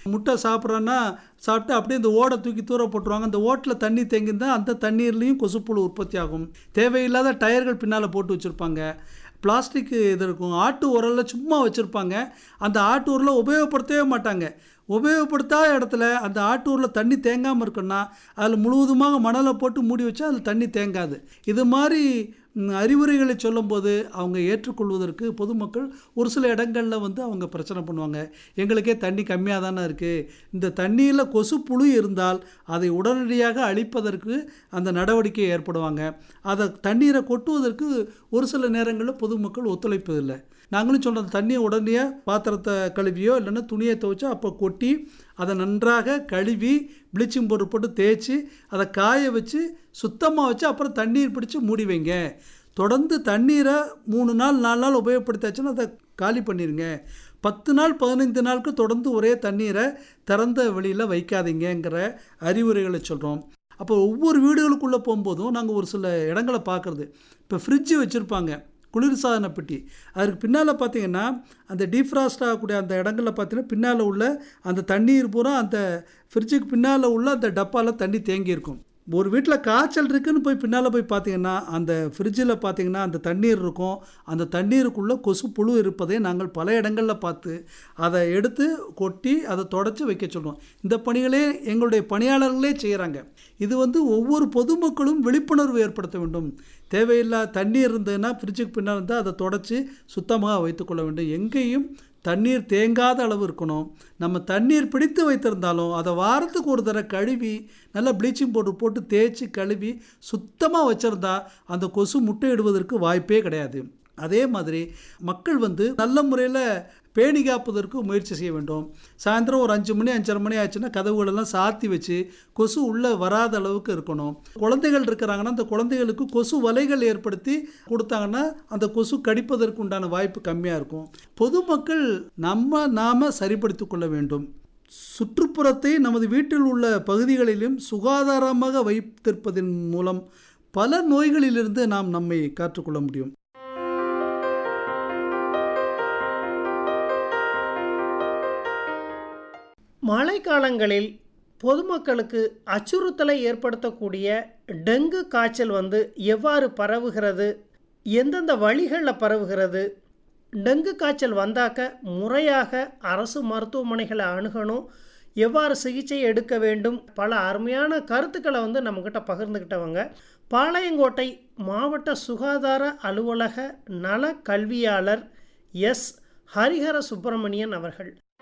முட்டை சாப்பிட்றோன்னா சாப்பிட்டு அப்படியே இந்த ஓடை தூக்கி தூர போட்டுருவாங்க அந்த ஓட்டில் தண்ணி தேங்கியிருந்தால் அந்த தண்ணீர்லேயும் கொசுப்புழு உற்பத்தி ஆகும் தேவையில்லாத டயர்கள் பின்னால் போட்டு வச்சுருப்பாங்க பிளாஸ்டிக் இது இருக்கும் ஆட்டு உரலில் சும்மா வச்சுருப்பாங்க அந்த ஆட்டு உரலை உபயோகப்படுத்தவே மாட்டாங்க உபயோகப்படுத்தாத இடத்துல அந்த ஆட்டு உரலில் தண்ணி தேங்காமல் இருக்குன்னா அதில் முழுவதுமாக மணலை போட்டு மூடி வச்சா அதில் தண்ணி தேங்காது இது மாதிரி ம், அறிவுரைகளை சொல்லும்போது அவங்க ஏற்றுக்கொள்வதற்கு பொதுமக்கள் ஒரு சில இடங்களில் வந்து அவங்க பிரச்சனை பண்ணுவாங்க எங்களுக்கே தண்ணி கம்மியாக தானே இருக்குது இந்த தண்ணியில் கொசு புழு இருந்தால் அதை உடனடியாக அழிப்பதற்கு அந்த நடவடிக்கை ஏற்படுவாங்க அதை தண்ணீரை கொட்டுவதற்கு ஒரு சில நேரங்களில் பொதுமக்கள் ஒத்துழைப்பதில்லை நாங்களும் சொல்கிற தண்ணியை உடனே பாத்திரத்தை கழுவியோ இல்லைன்னா துணியை துவைச்சோ அப்போ கொட்டி அதை நன்றாக கழுவி ப்ளீச்சிங் பவுடர் போட்டு தேய்ச்சி அதை காய வச்சு சுத்தமாக வச்சு அப்புறம் தண்ணீர் பிடிச்சி மூடி வைங்க தொடர்ந்து தண்ணீரை மூணு நாள் நாலு நாள் உபயோகப்படுத்தாச்சுன்னா அதை காலி பண்ணிடுங்க பத்து நாள் பதினைந்து நாளுக்கு தொடர்ந்து ஒரே தண்ணீரை திறந்த வெளியில் வைக்காதீங்கங்கிற அறிவுரைகளை சொல்கிறோம் அப்போ ஒவ்வொரு வீடுகளுக்குள்ளே போகும்போதும் நாங்கள் ஒரு சில இடங்களை பார்க்குறது இப்போ ஃப்ரிட்ஜு வச்சுருப்பாங்க குளிர்சாதன பெட்டி அதுக்கு பின்னால் பார்த்தீங்கன்னா அந்த டீஃப்ராஸ்ட் ஆகக்கூடிய அந்த இடங்களில் பார்த்தீங்கன்னா பின்னால் உள்ள அந்த தண்ணீர் பூரா அந்த ஃப்ரிட்ஜுக்கு பின்னால் உள்ள அந்த டப்பாவில் தண்ணி தேங்கியிருக்கும் ஒரு வீட்டில் காய்ச்சல் இருக்குன்னு போய் பின்னால் போய் பார்த்தீங்கன்னா அந்த ஃப்ரிட்ஜில் பார்த்தீங்கன்னா அந்த தண்ணீர் இருக்கும் அந்த தண்ணீருக்குள்ளே கொசு புழு இருப்பதை நாங்கள் பல இடங்களில் பார்த்து அதை எடுத்து கொட்டி அதை தொடச்சி வைக்க சொல்லுவோம் இந்த பணிகளே எங்களுடைய பணியாளர்களே செய்கிறாங்க இது வந்து ஒவ்வொரு பொதுமக்களும் விழிப்புணர்வு ஏற்படுத்த வேண்டும் தேவையில்லா தண்ணீர் இருந்ததுன்னா ஃப்ரிட்ஜுக்கு பின்னால் இருந்தால் அதை தொடச்சி சுத்தமாக வைத்துக்கொள்ள வேண்டும் எங்கேயும் தண்ணீர் தேங்காத அளவு இருக்கணும் நம்ம தண்ணீர் பிடித்து வைத்திருந்தாலும் அதை வாரத்துக்கு ஒரு தடவை கழுவி நல்லா ப்ளீச்சிங் பவுடர் போட்டு தேய்ச்சி கழுவி சுத்தமாக வச்சுருந்தா அந்த கொசு முட்டையிடுவதற்கு வாய்ப்பே கிடையாது அதே மாதிரி மக்கள் வந்து நல்ல முறையில் பேணி காப்பதற்கு முயற்சி செய்ய வேண்டும் சாயந்தரம் ஒரு அஞ்சு மணி அஞ்சரை மணி ஆச்சுன்னா கதவுகளெல்லாம் சாத்தி வச்சு கொசு உள்ளே வராத அளவுக்கு இருக்கணும் குழந்தைகள் இருக்கிறாங்கன்னா அந்த குழந்தைகளுக்கு கொசு வலைகள் ஏற்படுத்தி கொடுத்தாங்கன்னா அந்த கொசு கடிப்பதற்கு உண்டான வாய்ப்பு கம்மியாக இருக்கும் பொதுமக்கள் நம்ம நாம சரிப்படுத்திக் கொள்ள வேண்டும் சுற்றுப்புறத்தை நமது வீட்டில் உள்ள பகுதிகளிலும் சுகாதாரமாக வைத்திருப்பதன் மூலம் பல நோய்களிலிருந்து நாம் நம்மை காற்றுக்கொள்ள முடியும் மழைக்காலங்களில் பொதுமக்களுக்கு அச்சுறுத்தலை ஏற்படுத்தக்கூடிய டெங்கு காய்ச்சல் வந்து எவ்வாறு பரவுகிறது எந்தெந்த வழிகளில் பரவுகிறது டெங்கு காய்ச்சல் வந்தாக்க முறையாக அரசு மருத்துவமனைகளை அணுகணும் எவ்வாறு சிகிச்சை எடுக்க வேண்டும் பல அருமையான கருத்துக்களை வந்து நம்மக்கிட்ட பகிர்ந்துக்கிட்டவங்க பாளையங்கோட்டை மாவட்ட சுகாதார அலுவலக நல கல்வியாளர் எஸ் ஹரிஹர சுப்பிரமணியன் அவர்கள்